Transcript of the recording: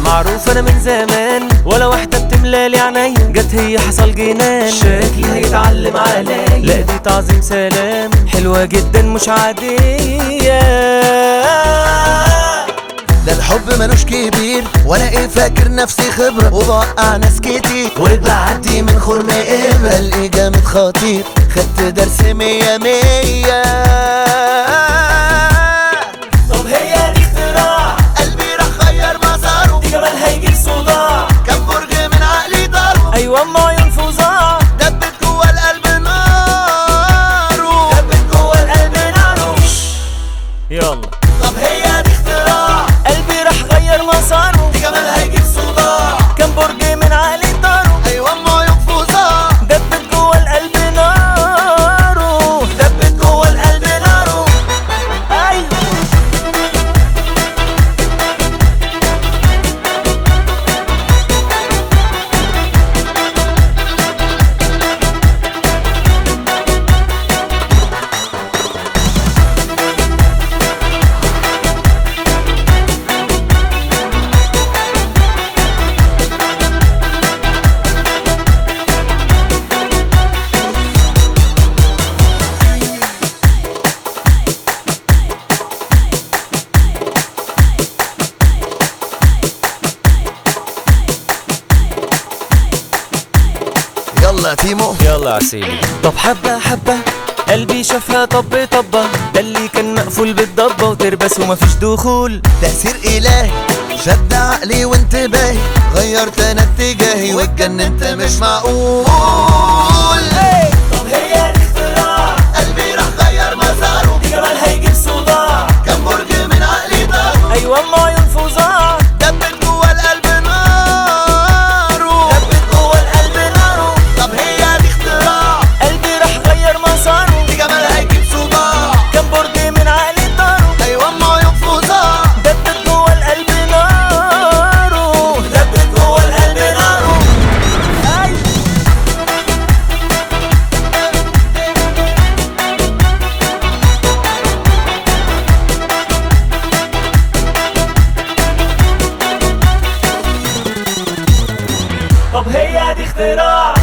معروف انا من زمان ولا واحدة بتملالي عينيا جت هي حصل جنان شكلي هيتعلم عليا لا دي تعظيم سلام حلوة جدا مش عادية ده الحب ملوش كبير وانا ايه فاكر نفسي خبرة وبوقع ناس كتير وبعدي من خرم ابرة الاقي جامد خطير خدت درس مية مية طب هي دي اختراع قلبي راح غير مساره دي كمان هيجيب صداع كم برج من عقلي ضربه ايوه اما عيون فظاع دبت جوه القلب ناره دبت جوه القلب ناره يلا طب هي دي اختراع قلبي راح غير مساره دي كمان هيجيب صداع كان برج من عقلي طاره ايوه ما ينفذها دبت جوه القلب ناره دبت جوه القلب ناره ايوه يلا يا تيمو يلا عسيلي طب حبة حبة قلبي شافها طب طبة ده اللي كان مقفول بالضبة وتربس ومفيش دخول تأثير إلهي شد عقلي وانتباهي غيرت انا اتجاهي واتجننت مش معقول طب هي دي اختراع قلبي راح غير مساره دي كمان هيجيب صداع كم برج من عقلي ضربه ايوه اما عيون فظاع دبت جوه القلب ناره دبت جوه القلب ناره طب هي دي اختراع قلبي راح غير مساره دي جمال هيجيب صداع كان برج من عقلي طاره ايوه ما ينفذها دبت جوه القلب ناره دبت جوه القلب ناره ايوه طب هي دي اختراع